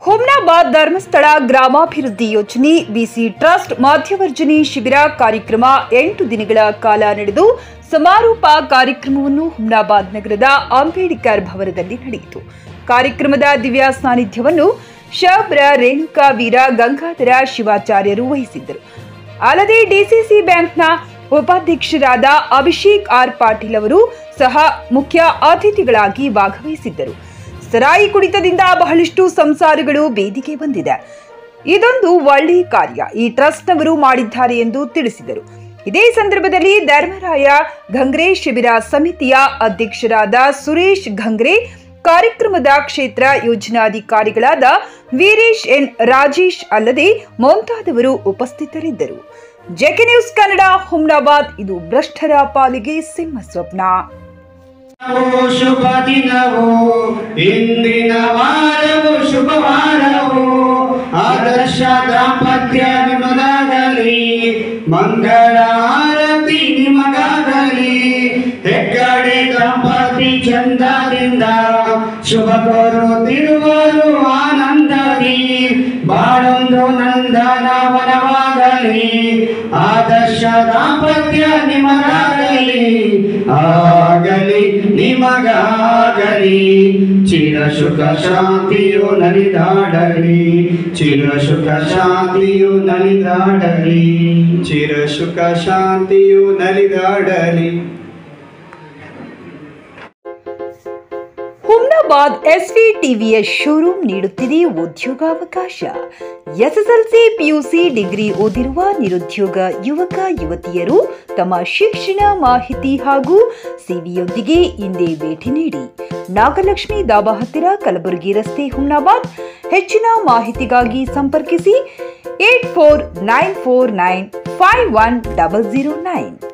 ಹುಮ್ನಾಬಾದ್ ಧರ್ಮಸ್ಥಳ ಗ್ರಾಮಾಭಿವೃದ್ಧಿ ಯೋಜನೆ ಬಿಸಿ ಟ್ರಸ್ಟ್ ಮಧ್ಯವರ್ಜನಿ ಶಿಬಿರ ಕಾರ್ಯಕ್ರಮ ಎಂಟು ದಿನಗಳ ಕಾಲ ನಡೆದು ಸಮಾರೋಪ ಕಾರ್ಯಕ್ರಮವನ್ನು ಹುಮ್ನಾಬಾದ್ ನಗರದ ಅಂಬೇಡ್ಕರ್ ಭವನದಲ್ಲಿ ನಡೆಯಿತು ಕಾರ್ಯಕ್ರಮದ ದಿವ್ಯ ಸಾನ್ನಿಧ್ಯವನ್ನು ಶಬ್ರ ರೇಣುಕಾ ವೀರ ಗಂಗಾಧರ ಶಿವಾಚಾರ್ಯರು ವಹಿಸಿದ್ದರು ಅಲ್ಲದೆ ಡಿಸಿಸಿ ಬ್ಯಾಂಕ್ನ ಉಪಾಧ್ಯಕ್ಷರಾದ ಅಭಿಷೇಕ್ ಆರ್ ಪಾಟೀಲ್ ಅವರು ಸಹ ಮುಖ್ಯ ಅತಿಥಿಗಳಾಗಿ ಭಾಗವಹಿಸಿದ್ದರು ಸರಾಯಿ ಕುಡಿತದಿಂದ ಬಹಳಷ್ಟು ಸಂಸಾರಗಳು ಬೇದಿಗೆ ಬಂದಿದೆ ಇದೊಂದು ಒಳ್ಳೆಯ ಕಾರ್ಯ ಈ ಟ್ರಸ್ಟ್ನವರು ಮಾಡಿದ್ದಾರೆ ಎಂದು ತಿಳಿಸಿದರು ಇದೇ ಸಂದರ್ಭದಲ್ಲಿ ಧರ್ಮರಾಯ ಘಂಗ್ರೆ ಶಿಬಿರ ಸಮಿತಿಯ ಅಧ್ಯಕ್ಷರಾದ ಸುರೇಶ್ ಘಂಗ್ರೆ ಕಾರ್ಯಕ್ರಮದ ಕ್ಷೇತ್ರ ಯೋಜನಾಧಿಕಾರಿಗಳಾದ ವೀರೇಶ್ ಎನ್ ರಾಜೇಶ್ ಅಲ್ಲದೆ ಮುಂತಾದವರು ಉಪಸ್ಥಿತರಿದ್ದರು ಜೆಕೆ ನ್ಯೂಸ್ ಕನ್ನಡ ಹುಮ್ನಾಬಾದ್ ಇದು ಭ್ರಷ್ಟರ ಪಾಲಿಗೆ ಸಿಂಹ ಸ್ವಪ್ನ ದಿನವೋ ಶುಭ ದಿನವೋ ಇಂದಿನ ವಾರವು ಶುಭವಾರವು ಆದರ್ಶ ದಾಂಪತ್ಯ ನಿಮಗಾಗಲಿ ಮಂಗಳ ಆರತಿ ನಿಮಗಾಗಲಿ ಹೆಗ್ಗಡೆ ದಂಪತಿ ಚಂದದಿಂದ ಶುಭ ಕೋರುತ್ತಿರುವರು ಆನಂದದಿ ಬಾಳೊಂದು ನಂದನವನವಾಗಲಿ ಆದರ್ಶ ದಾಂಪತ್ಯ ನಿಮಗಾಗಲಿ ಆಗಲಿ ನಿಮಗಾಗಲಿ ಚಿರ ಸುಖ ಶಾಂತಿಯು ನಲಿದಾಡಲಿ ಚಿರ ಸುಖ ಶಾಂತಿಯು ನಲಿದಾಡಲಿ ಚಿರ ಸುಖ ಶಾಂತಿಯು ನಲಿದಾಡಲಿ ಹುಮ್ನಾಬಾದ್ ಎಸ್ವಿ ಟಿವಿಯ ಶೋರೂಮ್ ನೀಡುತ್ತಿದೆ ಉದ್ಯೋಗಾವಕಾಶ ಎಸ್ಎಸ್ಎಲ್ಸಿ ಪಿಯುಸಿ ಡಿಗ್ರಿ ಓದಿರುವ ನಿರುದ್ಯೋಗ ಯುವಕ ಯುವತಿಯರು ತಮ್ಮ ಶಿಕ್ಷಣ ಮಾಹಿತಿ ಹಾಗೂ ಸಿವಿಯೊಂದಿಗೆ ಹಿಂದೆ ಭೇಟಿ ನೀಡಿ ನಾಗಲಕ್ಷ್ಮಿ ದಾಬಾ ಹತ್ತಿರ ಕಲಬುರಗಿ ರಸ್ತೆ ಹುಮ್ನಾಬಾದ್ ಹೆಚ್ಚಿನ ಮಾಹಿತಿಗಾಗಿ ಸಂಪರ್ಕಿಸಿ eight four nine four nine five one double zero nine